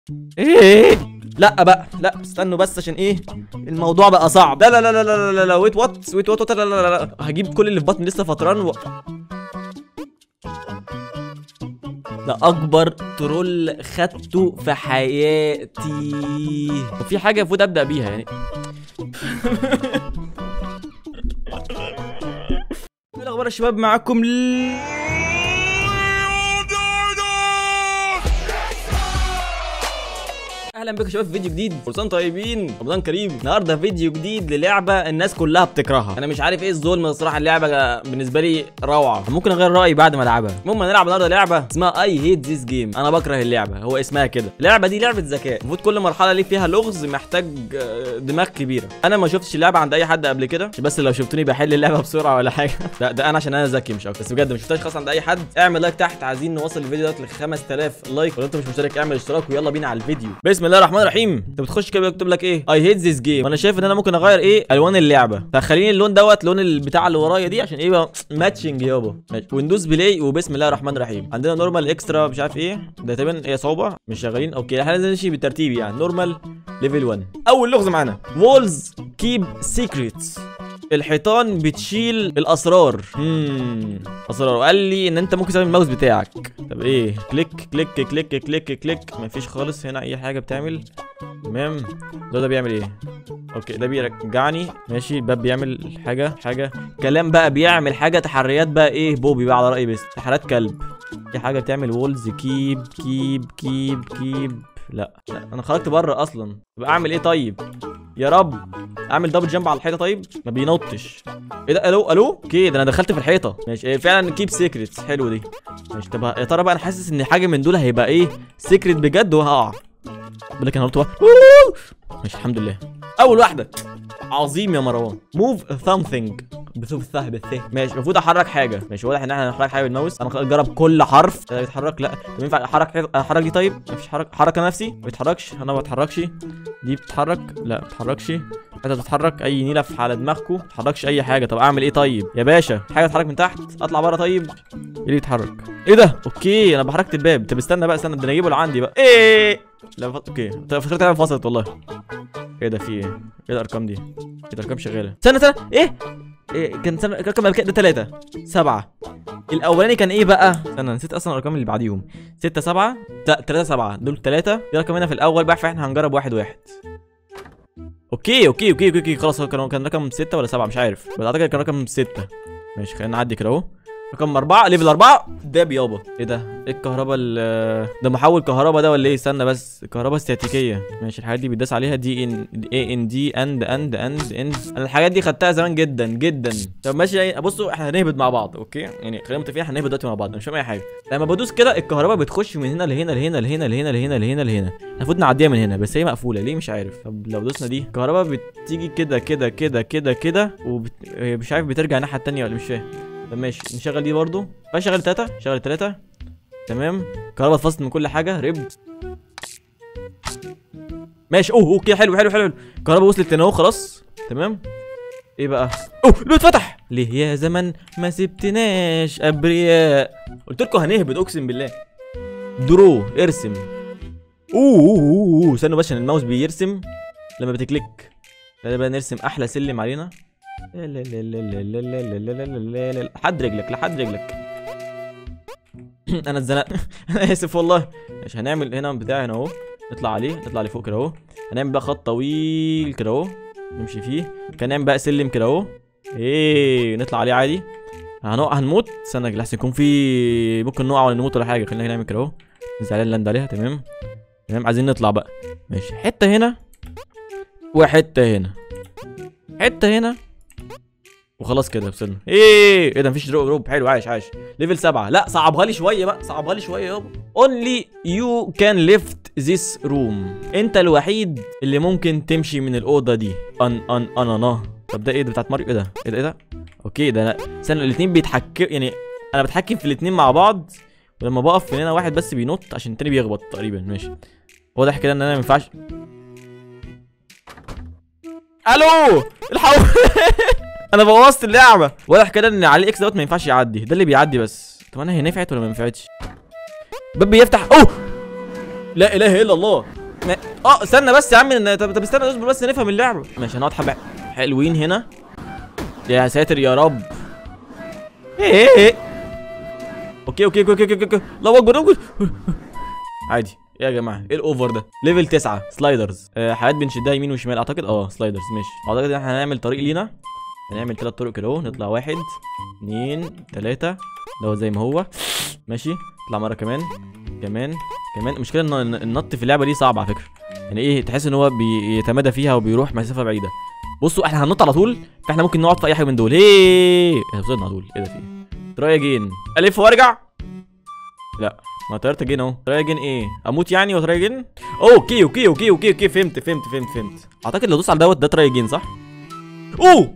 ايه لا بقى لا استنوا بس عشان ايه الموضوع بقى صعب لا لا لا لا لا لا لا ويت وات ويت وات لا لا لا لا هجيب كل اللي في بطني لسه فطران و... ده اكبر ترول خدته في حياتي وفي حاجه المفروض ابدا بيها يعني ايه الاخبار يا شباب معاكم ل... اهلا بكم يا شباب في فيديو جديد فرسان طيبين رمضان كريم النهارده فيديو جديد للعبه الناس كلها بتكرهها انا مش عارف ايه الظلم الصراحه اللعبه بالنسبه لي روعه ممكن اغير رايي بعد ما العبها المهم هنلعب النهارده لعبه اسمها اي هيت ذيس جيم انا بكره اللعبه هو اسمها كده اللعبه دي لعبه ذكاء المفروض كل مرحله ليه فيها لغز محتاج آه، دماغ كبيره انا ما شفتش اللعبه عند اي حد قبل كده بس لو شفتوني بحل اللعبه بسرعه ولا حاجه لا ده انا عشان انا ذكي مش اكتر بس بجد ما شفتهاش خالص عند اي حد اعمل لايك تحت عايزين نوصل الفيديو ده ل 5000 لايك ولو انت مش مشترك اعمل اشتراك ويلا بينا على الفيديو بسم الله الرحمن الرحيم انت بتخش كده بيكتب لك ايه اي هيت ذيس جيم وانا شايف ان انا ممكن اغير ايه الوان اللعبه فخليني اللون دوت لون البتاع اللي ورايا دي عشان ايه بقى ماتشنج يابا ماشي ويندوز بلاي وبسم الله الرحمن الرحيم عندنا نورمال اكسترا مش عارف ايه ده تقريبا هي صعوبه مش شغالين اوكي احنا لازم نمشي بالترتيب يعني نورمال ليفل 1 اول لغز معانا وولز كيب سيكريتس الحيطان بتشيل الاسرار امم اسرار وقال لي ان انت ممكن تستخدم الماوس بتاعك طب ايه كليك كليك كليك كليك كليك مفيش خالص هنا اي حاجه بتعمل تمام ده ده بيعمل ايه اوكي ده بيرجعني ماشي الباب بيعمل حاجه حاجه كلام بقى بيعمل حاجه تحريات بقى ايه بوبي بقى على رايي بس تحريات كلب في حاجه بتعمل وولز كيب كيب كيب كيب لا لا انا خرجت بره اصلا طب اعمل ايه طيب يا رب اعمل دبل جامب على الحيطه طيب ما بينطش ايه ده الو الو اوكي ده انا دخلت في الحيطه ماشي إيه فعلا كيب سيكريتس حلو دي ماشي طب يا ترى بقى انا حاسس ان حاجه من دول هيبقى ايه سيكريت بجد وهقع بقول لك انا قلت ماشي الحمد لله اول واحده عظيم يا مروان موف something بثوب الثه بالثه ماشي المفروض احرك حاجه ماشي واضح ان احنا هنحرك حاجه بالماوس انا جرب كل حرف ده بيتحرك لا طب ينفع احرك احرك دي طيب مفيش حرك حرك أنا نفسي ما بيتحركش انا ما بتحركش دي بتتحرك لا ما بتتحركش حاجه بتتحرك اي نيله في على دماغكم ما بتتحركش اي حاجه طب اعمل ايه طيب يا باشا حاجه تتحرك من تحت اطلع بره طيب ايه اللي بيتحرك ايه ده اوكي انا بحركت الباب طب استنى بقى استنى ده انا اجيبه لعندي بقى ايه لا فت... اوكي طب فكرت انا انفصلت والله ايه ده في ايه ايه الارقام دي ايه الارقام شغاله استنى استنى ايه إيه كان سنة رقم الك- ده ثلاثة سبعة الأولاني كان إيه بقى؟ أنا نسيت أصلا الأرقام اللي بعديهم ستة سبعة لا تلاتة سبعة دول تلاتة دي رقم هنا في الأول بقى فإحنا هنجرب واحد واحد أوكي أوكي أوكي أوكي, أوكي. خلاص هو كان كان رقم ستة ولا سبعة مش عارف بس أعتقد كان رقم ستة ماشي خلينا نعدي كده أهو رقم أربعة ليفل أربعة ده بيابا إيه ده؟ إيه الكهرباء ال ده محول كهرباء ده ولا إيه؟ استنى بس الكهرباء استاتيكية ماشي الحاجات دي بيداس عليها دي إن إيه إن دي أند أند أند إند أنا الحاجات دي خدتها زمان جدا جدا طب ماشي بصوا إحنا هنهبط مع بعض أوكي يعني خلينا متفقين إحنا هنهبط دلوقتي مع بعض أنا مش فاهم أي حاجة لما بدوس كده الكهرباء بتخش من هنا لهنا لهنا لهنا لهنا لهنا لهنا لهنا المفروض نعديها من هنا بس هي مقفولة ليه مش عارف طب لو دوسنا دي الكهرباء بتيجي كده كده كده كده كده وبت... هي مش عارف بترجع الناحية التانية ولا مش فاهم طب ماشي نشغل دي برضو بقى شغل تلاتة شغل تلاتة تمام كهرباء اتفصلت من كل حاجة رب ماشي اوه اوكي حلو حلو حلو الكهرباء وصلت هنا اهو خلاص تمام ايه بقى اوه لو اتفتح ليه يا زمن ما سبتناش ابرياء قلت لكم هنهبط اقسم بالله درو ارسم اوه اوه اوه أوه. استنوا بس عشان الماوس بيرسم لما بتكليك لا بقى نرسم احلى سلم علينا لا لا لا لا لا لا لا لا لا لا لا لحد رجلك لحد رجلك انا اتزنقت انا اسف والله مش هنعمل هنا بتاع هنا اهو نطلع عليه نطلع لفوق كده اهو هنعمل بقى خط طويل كده اهو نمشي فيه كان نعمل بقى سلم كده اهو ايه نطلع عليه عادي هنقع هنموت استنى لحسن يكون في ممكن نقع ولا نموت ولا حاجه خلينا نعمل كده اهو ننزل عليها لاند عليها تمام تمام عايزين نطلع بقى ماشي حته هنا وحته هنا حته هنا وخلاص كده وصلنا ايه ايه ده مفيش دروب دروب حلو عايش عايش ليفل سبعة لا صعبها لي شويه بقى صعبها لي شويه يابا only you can lift this room انت الوحيد اللي ممكن تمشي من الاوضه دي ان ان ان انا طب ده ايه ده بتاعت ماريو ايه ده ايه ده ايه ده اوكي ده انا استنى الاثنين بيتحكم يعني انا بتحكم في الاثنين مع بعض ولما بقف من هنا واحد بس بينط عشان التاني بيخبط تقريبا ماشي واضح كده ان انا ما ينفعش الو الحقوا انا بوظت اللعبه واضح كده ان علي اكس دوت ما ينفعش يعدي ده اللي بيعدي بس طب انا هي نفعت ولا ما نفعتش باب بيفتح اوه لا اله الا الله ما... اه استنى بس يا عم إن- طب طب استنى اصبر بس نفهم اللعبه ماشي هنقعد حبه حلوين هنا يا ساتر يا رب ايه ايه ايه اوكي اوكي اوكي اوكي اوكي, أوكي. الله اكبر الله اكبر عادي ايه يا جماعه ايه الاوفر ده ليفل 9 سلايدرز آه حاجات بنشدها يمين وشمال اعتقد اه سلايدرز ماشي اعتقد ان احنا هنعمل طريق لينا هنعمل ثلاث طرق كده اهو نطلع واحد اتنين تلاتة ده هو زي ما هو ماشي نطلع مره كمان كمان كمان المشكله ان إن النط في اللعبه دي صعب على فكره يعني ايه تحس ان هو بيتمادى فيها وبيروح مسافه بعيده بصوا احنا هننط على طول فاحنا ممكن نقعد في اي حاجه من دول هي احنا وصلنا على طول ايه ده في ايه تراي اجين الف وارجع لا ما طيرت اجين اهو تراي اجين ايه اموت يعني وتراي اجين اوكي اوكي اوكي اوكي اوكي فهمت فهمت فهمت فهمت اعتقد لو دوس على دوت ده تراي اجين صح اوه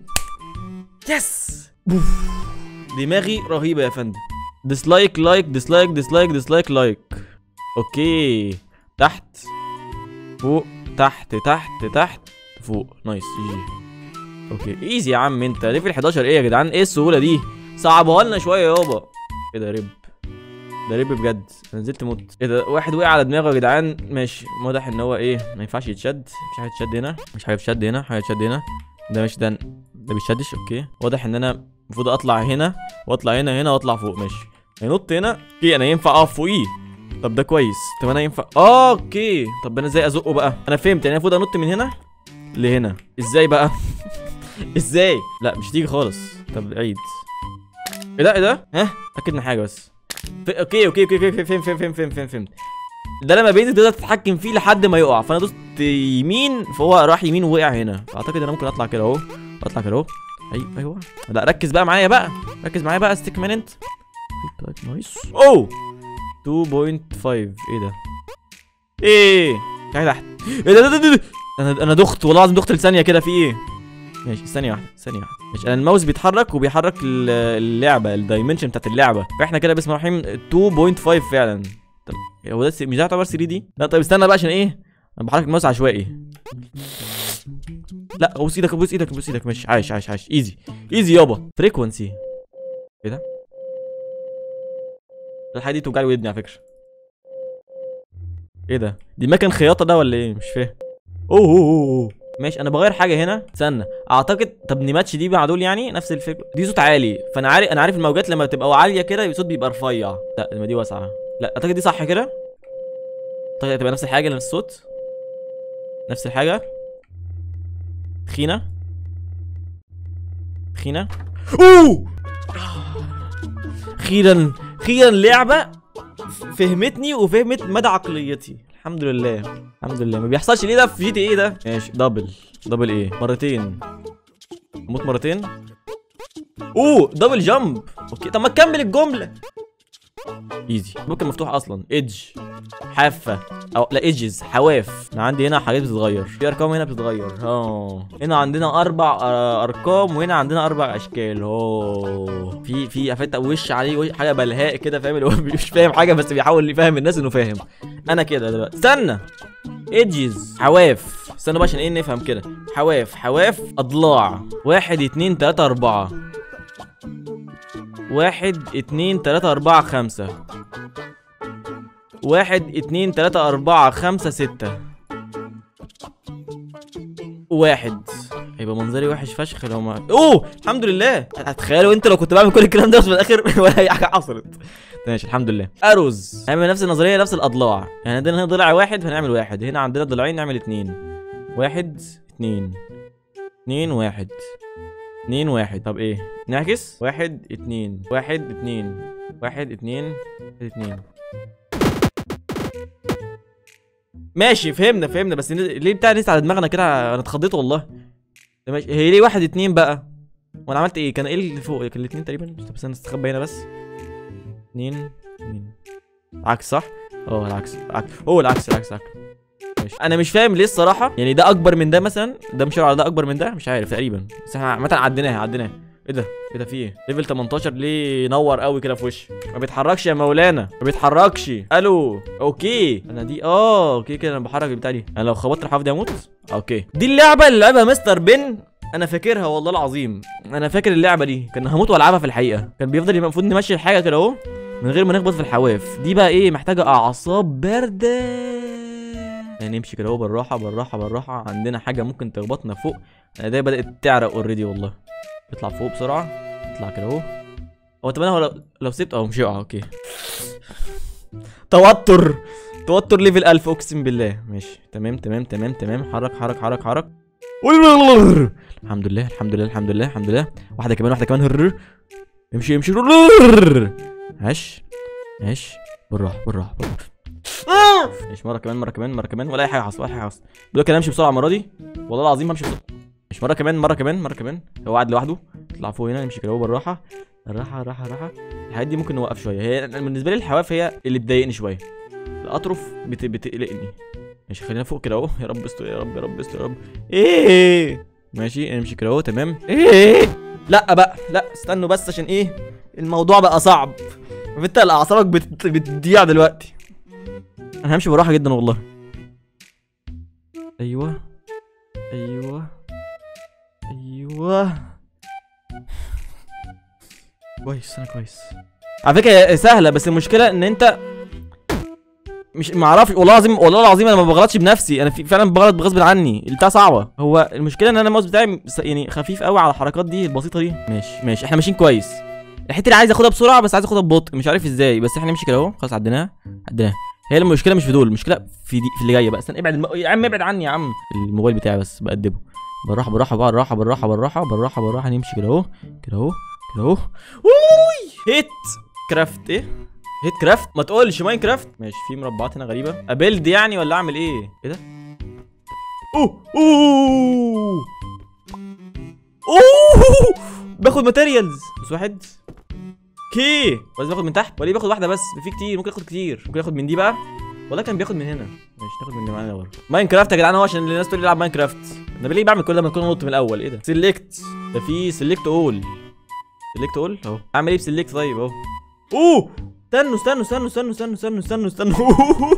يس بوف. دماغي رهيبه يا فندم ديسلايك لايك ديسلايك ديسلايك ديسلايك لايك اوكي تحت فوق تحت تحت تحت فوق نايس جي اوكي ايزي يا عم انت ليفل 11 ايه يا جدعان ايه السهوله دي صعبوها لنا شويه يابا ايه ده رب ده رب بجد انا نزلت موت ايه ده واحد وقع على دماغه يا جدعان ماشي واضح ان هو ايه ما ينفعش يتشد مفيش حاجه تشد هنا مش حاجه تشد هنا حاجه تشد هنا ده مش ده ده بيشدش اوكي واضح ان انا المفروض اطلع هنا واطلع هنا هنا واطلع فوق ماشي هينط هنا اوكي انا ينفع اقف فوقيه طب ده كويس طب انا ينفع اه اوكي طب انا ازاي ازقه بقى انا فهمت يعني المفروض انط من هنا لهنا ازاي بقى ازاي لا مش تيجي خالص طب عيد ايه ده ايه ده ها اتاكد من حاجه بس ف... اوكي اوكي اوكي اوكي فهم فهم فهم فهم فهم فهم ده لما بينزل تقدر تتحكم فيه لحد ما يقع فانا دوست يمين فهو راح يمين ووقع هنا فاعتقد انا ممكن اطلع كده اهو اطلع كده اهو ايوه ايوه لا ركز بقى معايا بقى ركز معايا بقى ستيك مان انت طيب طيب نايس اوه 2.5 ايه ده ايه تعالى تحت ايه ده ده ده, ده, ده. انا انا دخت والله العظيم دخت لثانيه كده في ايه ماشي ثانيه واحده ثانيه واحده ماشي انا الماوس بيتحرك وبيحرك ال- اللعبه الدايمنشن بتاعت اللعبه فاحنا كده بسم الله الرحمن الرحيم 2.5 فعلا طب هو ده س- مش ده يعتبر 3 دي لا طيب استنى بقى عشان ايه انا بحرك الماوس عشوائي لا بوس ايدك بوس ايدك بوس ايدك ماشي عايش عايش عايش ايزي ايزي يابا فريكونسي ايه ده الحاجه دي توجع لي ودني على فكره ايه ده دي مكان خياطه ده ولا ايه مش فاهم اوه أوه، أوه، أوه. ماشي انا بغير حاجه هنا استنى اعتقد طب نماتش دي مع دول يعني نفس الفكره دي صوت عالي فانا عارف انا عارف الموجات لما بتبقى عاليه كده الصوت بيبقى رفيع لا لما دي واسعه لا اعتقد دي صح كده اعتقد هتبقى نفس الحاجه نفس الصوت نفس الحاجه تخينه تخينه اوه اخيرا اخيرا لعبه فهمتني وفهمت مدى عقليتي الحمد لله الحمد لله ما بيحصلش ليه ده في جي تي ايه ده ماشي دبل دبل ايه مرتين موت مرتين اوه دبل جامب اوكي طب ما تكمل الجمله ايزي ممكن مفتوح اصلا ايدج حافه او لا ايدجز حواف انا عندي هنا حاجات بتتغير في ارقام هنا بتتغير اه هنا عندنا اربع آه، ارقام وهنا عندنا اربع اشكال اوه في في عفت وش عليه وش حاجه بلهاء كده فاهم اللي هو مش فاهم حاجه بس بيحاول يفهم الناس انه فاهم انا كده دلوقتي استنى ايدجز حواف استنى بقى عشان ايه نفهم كده حواف حواف اضلاع واحد اتنين تلاته اربعه واحد اتنين تلاتة أربعة خمسة واحد اتنين تلاتة أربعة خمسة ستة واحد هيبقى منظري وحش فشخ لو ما اوه الحمد لله هتخيلوا انت لو كنت بعمل كل الكلام ده بس في الاخر ولا اي حاجه حصلت ماشي الحمد لله اروز هنعمل نفس النظريه نفس الاضلاع يعني عندنا هنا ضلع واحد فنعمل واحد هنا عندنا ضلعين نعمل اتنين واحد اتنين اتنين واحد اتنين واحد طب ايه نعكس واحد اتنين واحد اتنين واحد اتنين واحد اتنين ماشي فهمنا فهمنا بس نز- ليه بتاع نزل على دماغنا كده انا اتخضيت والله ده ماشي هي ليه واحد اتنين بقى وانا عملت ايه كان ايه اللي فوق كان الاتنين تقريبا طب استنى استخبى هنا بس اتنين اتنين عكس صح اه العكس عكس هو العكس العكس العكس ماشي انا مش فاهم ليه الصراحه يعني ده اكبر من ده مثلا ده مش على ده اكبر من ده مش عارف تقريبا بس احنا عامه عديناها عديناها ايه ده ايه ده في ايه ليفل 18 ليه نور قوي كده في وشي ما بيتحركش يا مولانا ما بيتحركش الو اوكي انا دي اه اوكي كده انا بحرك البتاع دي انا لو خبطت الحرف دي اموت اوكي دي اللعبه اللي لعبها مستر بن انا فاكرها والله العظيم انا فاكر اللعبه دي كان هموت والعبها في الحقيقه كان بيفضل المفروض نمشي الحاجه كده اهو من غير ما نخبط في الحواف دي بقى ايه محتاجه اعصاب بارده يعني نمشي كده اهو بالراحه بالراحه بالراحه عندنا حاجه ممكن تخبطنا فوق انا ده بدات تعرق اوريدي والله اطلع فوق بسرعه اطلع كده اهو هو طب انا هو لو, لو سبت اهو مش هيقع اوكي توتر توتر ليفل 1000 اقسم بالله ماشي تمام تمام تمام تمام حرك حرك حرك حرك الحمد لله الحمد لله الحمد لله الحمد لله واحده كمان واحده كمان هرر امشي امشي عاش عاش بالراحه بالراحه بالراحه ماشي مره كمان مره كمان مره كمان ولا اي حاجه حصل ولا اي حاجه حصل بقول لك انا امشي بسرعه المره دي والله العظيم همشي بسرعه مش مره كمان مره كمان مره كمان هو قاعد لوحده اطلع فوق هنا نمشي كده هو بالراحه الراحه الراحه الراحه الحاجات دي ممكن نوقف شويه هي بالنسبه لي الحواف هي اللي بتضايقني شويه الاطرف بت... بتقلقني ماشي خلينا فوق كده اهو يا رب استر يا رب يا رب استر يا رب ايه ماشي امشي كده اهو تمام ايه لا بقى لا استنوا بس عشان ايه الموضوع بقى صعب انت اعصابك بت... بتضيع دلوقتي انا همشي بالراحه جدا والله ايوه ايوه ايوه كويس انا كويس على فكره هي سهله بس المشكله ان انت مش ما اعرفش والله العظيم والله العظيم انا ما بغلطش بنفسي انا في فعلا بغلط بغصب عني البتاع صعبه هو المشكله ان انا الماوس بتاعي س- يعني خفيف قوي على الحركات دي البسيطه دي ماشي ماشي احنا ماشيين كويس الحته اللي عايز اخدها بسرعه بس عايز اخدها ببطء مش عارف ازاي بس احنا نمشي كده اهو خلاص عديناها عديناها هي المشكله مش في دول المشكله في دي في اللي جايه بقى استنى ابعد الم... يا عم ابعد عني يا عم الموبايل بتاعي بس بقدمه بالراحه بالراحه بالراحه بالراحه بالراحه بالراحه بالراحه نمشي كده اهو كده اهو كده اهو اوي هيت كرافت ايه هيت كرافت ما تقولش ماين كرافت ماشي في مربعات هنا غريبه ابيلد يعني ولا اعمل ايه ايه ده اوه اوه اوه باخد ماتيريالز بس واحد كي لازم اخد من تحت ولا باخد واحده بس في كتير ممكن اخد كتير ممكن اخد من دي بقى والله كان بياخد من هنا ماشي ناخد من اللي معانا ورا ماين كرافت يا جدعان هو عشان الناس تقول لي العب ماين كرافت انا ليه بعمل كل ده ما اكون نط من الاول ايه ده سيلكت ده في سيلكت اول سيلكت اول اهو اعمل ايه بسيلكت طيب اهو اوه استنوا استنوا استنوا استنوا استنوا استنوا استنوا استنوا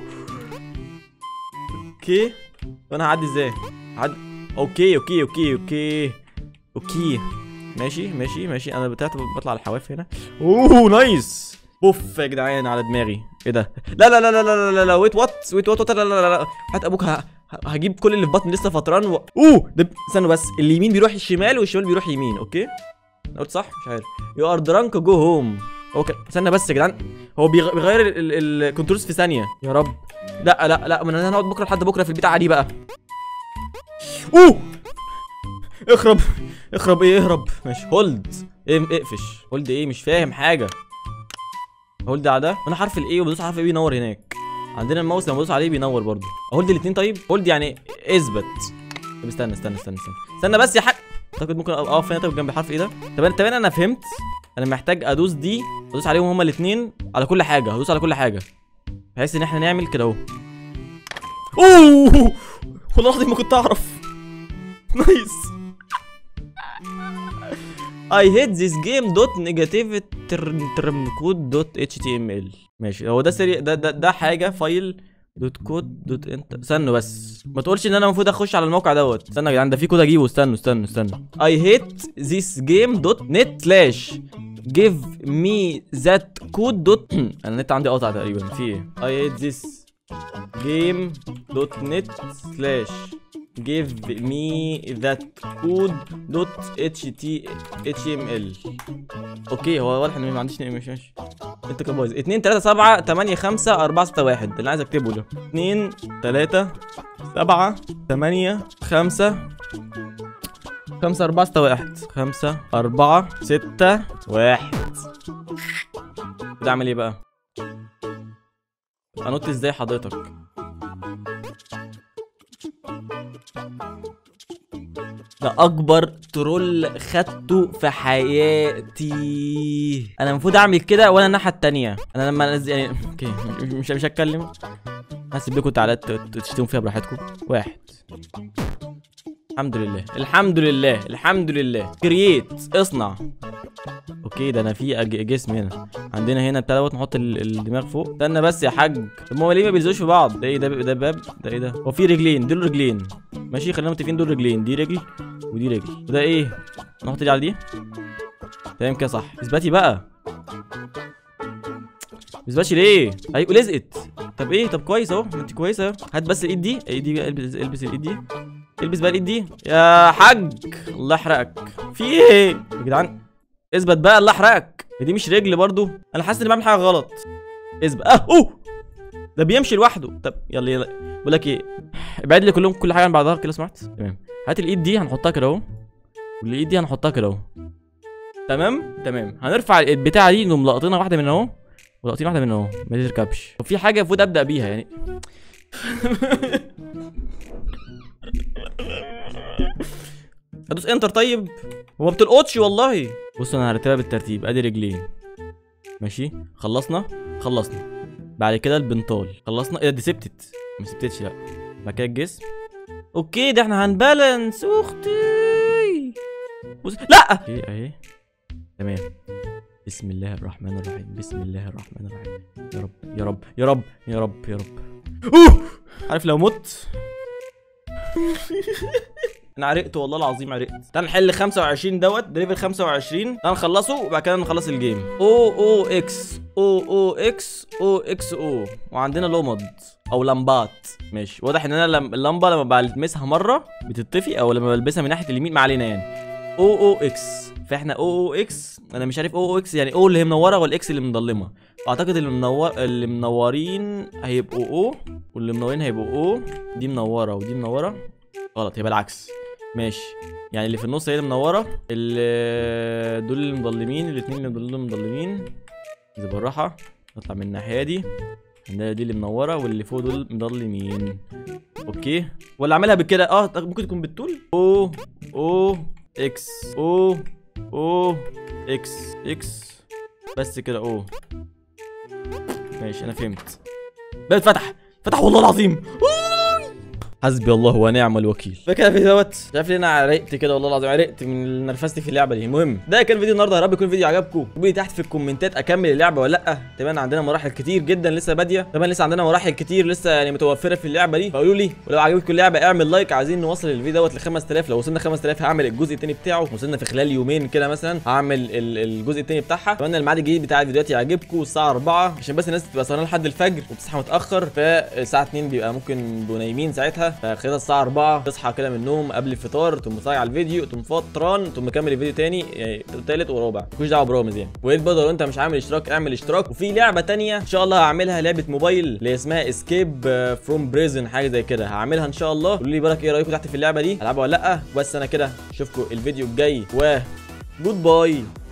اوكي وانا هعدي ازاي هعدي اوكي اوكي اوكي اوكي اوكي ماشي ماشي ماشي انا بتاعت بطلع على الحواف هنا اوه نايس بوف يا جدعان على دماغي ايه ده لا لا لا لا لا لا لا ويت وات ويت وات لا لا لا لا هات ابوك ه- ه- هجيب كل اللي في بطني لسه فطران و... اوه ده استنوا بس اليمين بيروح الشمال والشمال بيروح يمين اوكي أنا قلت صح مش عارف يو ار درانك جو هوم هو كان استنى بس يا جدعان هو بيغ- بيغير الكنترولز في ثانيه يا رب لا لا لا من انا هنقعد بكره لحد بكره في البتاعه دي بقى اوه اخرب اخرب ايه اهرب ماشي هولد ايه اقفش هولد ايه مش فاهم حاجه هولد على ده انا حرف الايه وبدوس على حرف ايه بينور هناك عندنا الماوس لما بدوس عليه بينور برضه هولد الاثنين طيب هولد يعني اثبت طب استنى استنى استنى استنى استنى بس يا حاج اعتقد ممكن اقف هنا طب جنب حرف ايه ده طب انا طب انا فهمت انا محتاج ادوس دي ادوس عليهم هما الاثنين على كل حاجه هدوس على كل حاجه بحيث ان احنا نعمل كده اهو اوه والله العظيم ما كنت اعرف نايس I hate this game dot negative term code dot html ماشي هو ده سريع ده ده, ده حاجه فايل دوت كود دوت انت استنوا بس ما تقولش ان انا المفروض اخش على الموقع دوت استنى يا جدعان ده في كود اجيبه استنوا استنوا استنوا I hate this game dot net slash give me that code dot انا النت عندي قاطع تقريبا في ايه I hate this game dot net slash give me that code dot ht html اوكي هو واضح ان ما عنديش مش ماشي انت كده بايظ 2 3 7 8 5 4 6 1 اللي عايز اكتبه ده 2 3 7 8 5 5 4 6 1 5 4 6 1 ده اعمل ايه بقى؟ انط ازاي حضرتك؟ ده اكبر ترول خدته في حياتي انا المفروض اعمل كده وانا الناحيه التانية انا لما انزل يعني اوكي مش مش, مش هتكلم هسيب لكم تعالات ت- تشتموا فيها براحتكم واحد الحمد لله الحمد لله الحمد لله كرييت اصنع اوكي ده انا في أج- جسم هنا عندنا هنا بتاع دوت نحط ال- الدماغ فوق استنى بس يا حاج طب ما هو ليه ما بيلزقوش في بعض ده ايه ده ده باب ده ايه ده هو في رجلين دول رجلين ماشي خلينا متفقين دول رجلين دي رجل ودي رجل وده ايه نحط دي على دي تمام كده صح اثبتي بقى بتثبتش ليه ايوه لزقت طب ايه طب كويس اهو ما انت كويسه اهو هات بس الايد دي الايد دي بقى، البس البس الايد دي البس بقى الايد دي يا حاج الله يحرقك في ايه يا جدعان اثبت بقى الله يحرقك هي دي مش رجل برضو انا حاسس اني بعمل حاجه غلط اثبت اه اوه ده بيمشي لوحده طب يلا يلا بقول لك ايه ابعد لي كلهم كل حاجه عن بعضها كده سمعت تمام هات الايد دي هنحطها كده اهو والايد دي هنحطها كده اهو تمام تمام هنرفع البتاعه دي نقوم لاقطينها واحده من اهو ولاقطين واحده من اهو ما تركبش وفي حاجه المفروض ابدا بيها يعني ادوس انتر طيب هو ما بتلقطش والله بص انا هرتبها بالترتيب ادي رجلين ماشي خلصنا خلصنا بعد كده البنطال خلصنا ايه ده دي سبتت ما سبتتش لا بعد كده الجسم اوكي ده احنا هنبالانس اختي بص لا اوكي اهي تمام بسم الله الرحمن الرحيم بسم الله الرحمن الرحيم يا رب يا رب يا رب يا رب يا رب اوه عارف لو مت انا عرقت والله العظيم عرقت تعال نحل 25 دوت ده ليفل 25 تعال نخلصه وبعد كده نخلص الجيم او او اكس او او اكس او اكس او وعندنا لمض او لمبات ماشي واضح ان انا لم... اللمبه لما بلمسها مره بتطفي او لما بلبسها من ناحيه اليمين ما علينا يعني او او اكس فاحنا او او اكس انا مش عارف او او اكس يعني او اللي هي منوره ولا اكس اللي مضلمه اعتقد اللي منور اللي منورين هيبقوا او واللي منورين هيبقوا او دي منوره ودي منوره غلط يبقى العكس ماشي يعني اللي في النص هي اللي منوره اللي دول اللي مضلمين الاثنين اللي دول مضلمين اذا بالراحه نطلع من الناحيه دي عندنا دي اللي منوره واللي فوق دول مضلمين اوكي ولا اعملها بكده اه ممكن تكون بالطول او او اكس او او اكس اكس بس كده او ماشي انا فهمت بقى فتح فتح والله العظيم حسبي الله ونعم الوكيل فكده الفيديو دوت مش عارف ليه انا عرقت كده والله العظيم عرقت من نرفزتي في اللعبه دي المهم ده كان فيديو النهارده يا رب يكون الفيديو عجبكم قولوا لي تحت في الكومنتات اكمل اللعبه ولا لا طبعا عندنا مراحل كتير جدا لسه باديه طبعا لسه عندنا مراحل كتير لسه يعني متوفره في اللعبه دي فقولوا لي ولو عجبتكم اللعبه اعمل لايك عايزين نوصل الفيديو دوت ل 5000 لو وصلنا 5000 هعمل الجزء الثاني بتاعه وصلنا في خلال يومين كده مثلا هعمل ال- الجزء الثاني بتاعها اتمنى الميعاد الجديد بتاع الفيديوهات يعجبكم الساعه 4 عشان بس الناس تبقى سهرانه لحد الفجر وبتصحى متاخر فالساعه 2 بيبقى ممكن بيبقوا نايمين ساعتها فخلال الساعه 4 تصحى كده من النوم قبل الفطار تقوم متفرج على الفيديو تقوم فطران تقوم مكمل الفيديو تاني يعني تالت ورابع مالكوش دعوه برامز يعني ويت برضه لو انت مش عامل اشتراك اعمل اشتراك وفي لعبه تانية ان شاء الله هعملها لعبه موبايل اللي اسمها اسكيب فروم بريزن حاجه زي كده هعملها ان شاء الله قولوا لي بالك ايه رايكم تحت في اللعبه دي العبها ولا لا بس انا كده اشوفكم الفيديو الجاي و جود باي